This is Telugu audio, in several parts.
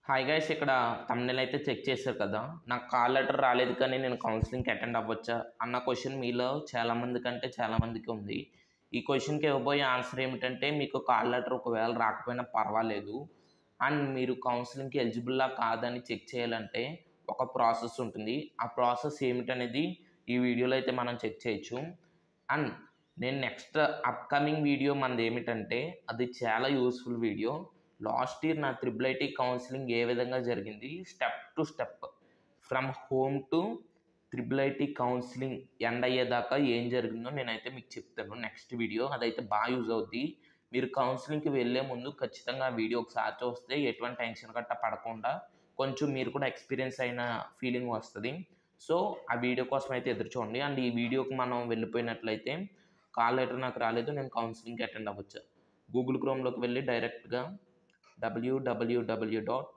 హాయ్ గైస్ ఇక్కడ తమిళ అయితే చెక్ చేశారు కదా నాకు కాల్ లెటర్ రాలేదు కానీ నేను కౌన్సిలింగ్కి అటెండ్ అవ్వచ్చా అన్న క్వశ్చన్ మీలో చాలామంది కంటే చాలామందికి ఉంది ఈ క్వశ్చన్కి ఇవ్వబోయే ఆన్సర్ ఏమిటంటే మీకు కాల్ లెటర్ ఒకవేళ రాకపోయినా పర్వాలేదు అండ్ మీరు కౌన్సిలింగ్కి ఎలిజిబుల్లా కాదని చెక్ చేయాలంటే ఒక ప్రాసెస్ ఉంటుంది ఆ ప్రాసెస్ ఏమిటనేది ఈ వీడియోలో అయితే మనం చెక్ చేయొచ్చు అండ్ నేను నెక్స్ట్ అప్కమింగ్ వీడియో మనది ఏమిటంటే అది చాలా యూస్ఫుల్ వీడియో లాస్ట్ ఇయర్ నా త్రిబుల్ ఐటీ కౌన్సిలింగ్ ఏ విధంగా జరిగింది step to step from home to triple IIT counselling end అయ్యేదాకా ఏం జరిగిందో నేనైతే మీకు చెప్తాను నెక్స్ట్ వీడియో అదైతే బాగా యూజ్ అవుద్ది మీరు కౌన్సిలింగ్కి వెళ్ళే ముందు ఖచ్చితంగా ఆ వీడియో ఒకసారి చూస్తే ఎటువంటి టెన్షన్ గట్టా పడకుండా కొంచెం మీరు కూడా ఎక్స్పీరియన్స్ అయిన ఫీలింగ్ వస్తుంది సో ఆ వీడియో కోసం అయితే ఎదురు చూడండి అండ్ ఈ వీడియోకి మనం వెళ్ళిపోయినట్లయితే కాల్ లెటర్ నాకు రాలేదు నేను కౌన్సిలింగ్కి అటెండ్ అవ్వచ్చు గూగుల్ క్రోమ్లోకి వెళ్ళి డైరెక్ట్గా డబ్ల్యూడబ్ల్యూడబ్ల్యూ డాట్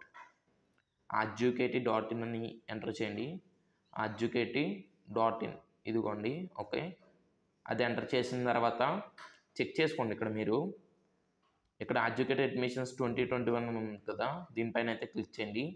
అడ్యుకేటీ డాట్ ఇన్ అని ఎంటర్ చేయండి అడ్యుకేటీ డాట్ ఇన్ ఇదిగోండి ఓకే అది ఎంటర్ చేసిన తర్వాత చెక్ చేసుకోండి ఇక్కడ మీరు ఇక్కడ అడ్యుకేటెడ్ అడ్మిషన్స్ ట్వంటీ ట్వంటీ వన్ ఉంది కదా దీనిపైన అయితే క్లిక్ చేయండి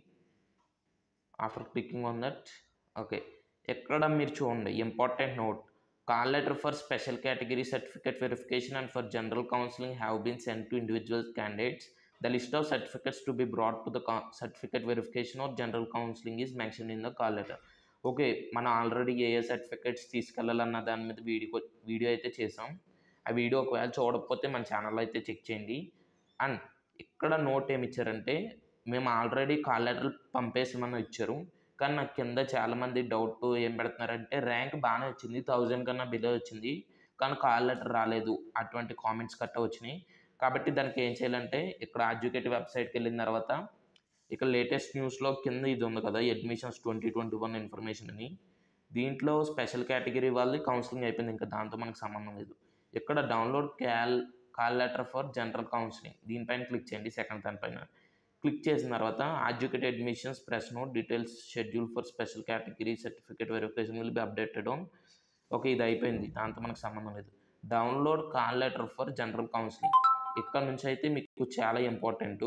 after clicking on that okay ఎక్కడ మీరు చూడండి important note call letter for special category certificate verification and for general counselling have been send to individual candidates the list of certificates to B broad to the certificate verification or general counselling is mention in the call letter okay మనం ఆల్రెడీ ఏ ఏ సర్టిఫికేట్స్ తీసుకెళ్ళాలన్న దాని మీద వీడియో వీడియో అయితే చేసాం ఆ వీడియో ఒకవేళ చూడకపోతే మన ఛానల్లో అయితే చెక్ చేయండి అండ్ ఇక్కడ నోట్ ఏమి ఇచ్చారంటే మేము ఆల్రెడీ కాల్ లెటర్ పంపేసామని ఇచ్చారు కానీ నాకు కింద చాలామంది డౌట్ ఏం పెడుతున్నారంటే ర్యాంక్ బాగానే వచ్చింది థౌజండ్ కన్నా బిలో వచ్చింది కానీ కాల్ లెటర్ రాలేదు అటువంటి కామెంట్స్ కట్ట వచ్చినాయి కాబట్టి దానికి ఏం చేయాలంటే ఇక్కడ అడ్యుకేటివ్ వెబ్సైట్కి వెళ్ళిన తర్వాత ఇక్కడ లేటెస్ట్ న్యూస్లో కింద ఇది ఉంది కదా admissions twenty twenty one information అని దీంట్లో స్పెషల్ కేటగిరీ వాళ్ళది కౌన్సిలింగ్ అయిపోయింది ఇంకా దాంతో మనకు సంబంధం లేదు ఇక్కడ download call call letter for general counselling దీనిపైన క్లిక్ చేయండి సెకండ్ దానిపైన క్లిక్ చేసిన తర్వాత అడ్యుకేటెడ్ admissions press note details schedule for special category certificate verification will be updated on okay ఇది అయిపోయింది దాంతో మనకు సంబంధం లేదు download call letter for general counselling ఇక్కడ నుంచి అయితే మీకు చాలా ఇంపార్టెంట్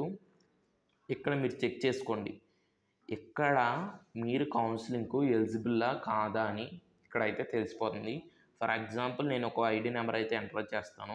ఇక్కడ మీరు చెక్ చేసుకోండి ఇక్కడ మీరు కౌన్సిలింగ్కు ఎలిజిబుల్లా కాదా అని ఇక్కడైతే తెలిసిపోతుంది ఫర్ ఎగ్జాంపుల్ నేను ఒక ఐడి నెంబర్ అయితే ఎంటర్ చేస్తాను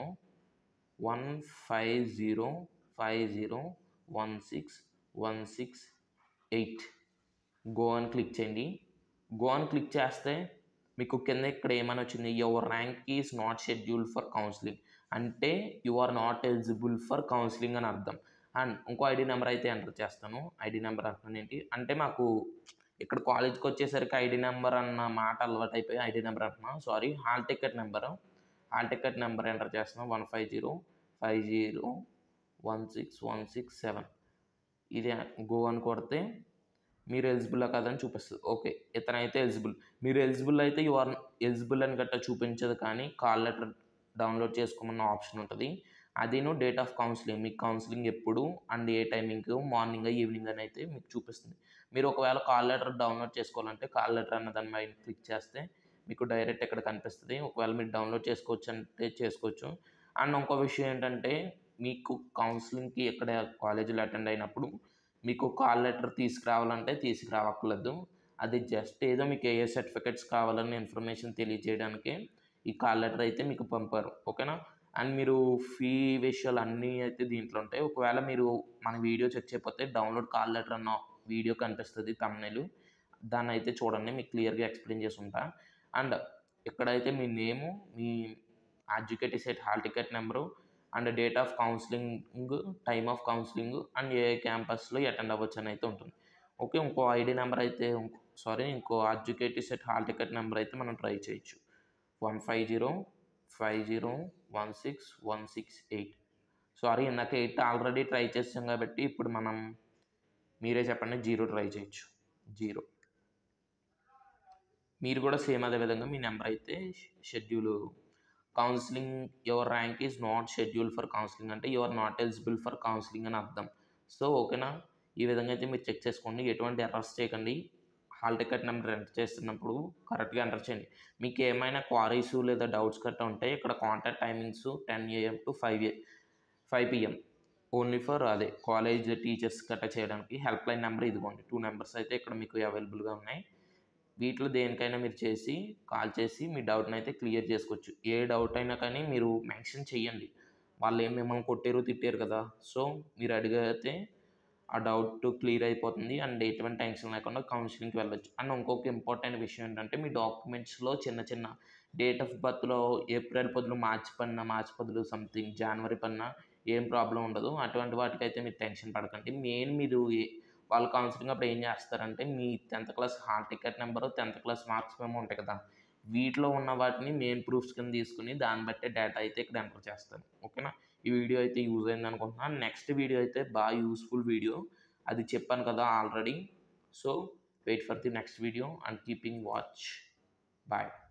one five zero five zero one six one six eight go అని క్లిక్ చేయండి గో అని క్లిక్ చేస్తే మీకు కింద ఇక్కడ ఏమని వచ్చింది your rank is not schedule for counselling అంటే you are not eligible for counselling అని అర్థం అండ్ ఇంకో ఐడి నెంబర్ అయితే ఎంటర్ చేస్తాను ఐడి నెంబర్ అంటున్నాను ఏంటి అంటే మాకు ఇక్కడ కాలేజ్కి వచ్చేసరికి ఐడి నెంబర్ అన్న మాట అలవాటు అయిపోయి ఐడి నెంబర్ అంటున్నా sorry hall ticket number hall ticket number enter చేస్తున్నాం one five zero five zero one six one six seven ఇది గో అని కొడితే మీరు ఎలిజిబుల్ కదని చూపిస్తుంది ఓకే ఇతనైతే ఎలిజిబుల్ మీరు ఎలిజిబుల్ అయితే యు ఆర్ ఎలిజిబుల్ అని గట్టా చూపించదు కానీ కాల్ లెటర్ డౌన్లోడ్ చేసుకోమన్న ఆప్షన్ ఉంటుంది అదిను డేట్ ఆఫ్ కౌన్సిలింగ్ మీకు కౌన్సిలింగ్ ఎప్పుడు అండ్ ఏ టైమింగ్ మార్నింగ్ ఈవినింగ్ అని అయితే మీకు చూపిస్తుంది మీరు ఒకవేళ కాల్ లెటర్ డౌన్లోడ్ చేసుకోవాలంటే కాల్ లెటర్ అన్న దాని మీద క్లిక్ చేస్తే మీకు డైరెక్ట్ ఇక్కడ కనిపిస్తుంది ఒకవేళ మీరు డౌన్లోడ్ చేసుకోవచ్చు అంటే చేసుకోవచ్చు అండ్ ఇంకో విషయం ఏంటంటే మీకు కౌన్సిలింగ్కి ఎక్కడ కాలేజీలో అటెండ్ అయినప్పుడు మీకు కాల్ లెటర్ తీసుకురావాలంటే తీసుకురావక్కర్లేదు అది జస్ట్ ఏదో మీకు ఏ ఏ సర్టిఫికెట్స్ కావాలని ఇన్ఫర్మేషన్ తెలియజేయడానికి ఈ కాల్ లెటర్ అయితే మీకు పంపారు ఓకేనా అండ్ మీరు ఫీ విషయాలు అన్నీ అయితే దీంట్లో ఉంటాయి ఒకవేళ మీరు మన వీడియో చెక్ చేయకపోతే డౌన్లోడ్ కాల్ లెటర్ అన్న వీడియో కనిపిస్తుంది తమ్నెలు దాన్ని అయితే చూడండి మీకు క్లియర్గా ఎక్స్ప్లెయిన్ చేసి ఉంటా అండ్ ఇక్కడైతే మీ నేము మీ అడ్యుకేటివ్ CET hall ticket number and date of counselling time of counselling and ఏ క్యాంపస్లో అటెండ్ అవ్వచ్చు అని అయితే ఉంటుంది ఓకే ఇంకో ఐడి నెంబర్ అయితే సారీ ఇంకో అడ్యుకేటివ్ సెట్ హాల్ టికెట్ నెంబర్ అయితే మనం ట్రై చేయొచ్చు one five zero five zero one six one six eight sorry ఇందాక ఎయిట్ ఆల్రెడీ ట్రై చేసాం కాబట్టి ఇప్పుడు మనం మీరే చెప్పండి జీరో ట్రై చేయొచ్చు జీరో మీరు కూడా సేమ్ అదే విధంగా మీ నెంబర్ అయితే schedule counselling your rank is not schedule for counselling అంటే your not eligible for counselling అని అర్థం సో ఓకేనా ఈ విధంగా అయితే మీరు చెక్ చేసుకోండి ఎటువంటి ఎర్రర్స్ చేయకండి హాల్ టికెట్ నెంబర్ ఎంటర్ చేస్తున్నప్పుడు కరెక్ట్గా ఎంటర్ చేయండి మీకు ఏమైనా క్వారీస్ లేదా డౌట్స్ గట్టా ఉంటే ఇక్కడ contact timings ten AM to five A five PM only for అదే కాలేజ్ టీచర్స్ గట్రా చేయడానికి హెల్ప్ లైన్ నెంబర్ ఇదిగోండి టూ నెంబర్స్ అయితే ఇక్కడ మీకు అవైలబుల్గా ఉన్నాయి వీటిలో దేనికైనా మీరు చేసి కాల్ చేసి మీ డౌట్ని అయితే క్లియర్ చేసుకోవచ్చు ఏ డౌట్ అయినా కానీ మీరు మెన్షన్ చేయండి వాళ్ళు ఏం మిమ్మల్ని కొట్టారు తిట్టారు కదా సో మీరు అడిగితే ఆ డౌట్ క్లియర్ అయిపోతుంది అండ్ ఎటువంటి టెన్షన్ లేకుండా కౌన్సిలింగ్కి వెళ్ళొచ్చు అండ్ ఇంకొక ఇంపార్టెంట్ విషయం ఏంటంటే మీ డాక్యుమెంట్స్లో చిన్న చిన్న డేట్ ఆఫ్ బర్త్లో ఏప్రిల్ బదులు మార్చి పన్న మార్చి బదులు సంథింగ్ జనవరి పన్న ఏం ప్రాబ్లం ఉండదు అటువంటి వాటికైతే మీరు టెన్షన్ పడకండి మెయిన్ మీరు ఏ- వాళ్ళు కౌన్సిలింగ్ అప్పుడు ఏం చేస్తారంటే మీ tenth class hall ticket number tenth class marks memo ఉంటాయి కదా వీటిలో ఉన్న వాటిని మెయిన్ ప్రూఫ్స్ కింద తీసుకుని దాన్ని బట్టే డేటా అయితే ఇక్కడ ఎంటర్ చేస్తాను ఓకేనా ఈ వీడియో అయితే యూజ్ అయింది అనుకుంటున్నాను నెక్స్ట్ వీడియో అయితే బాగా యూస్ఫుల్ వీడియో అది చెప్పాను కదా already so wait for the next video and keeping watch bye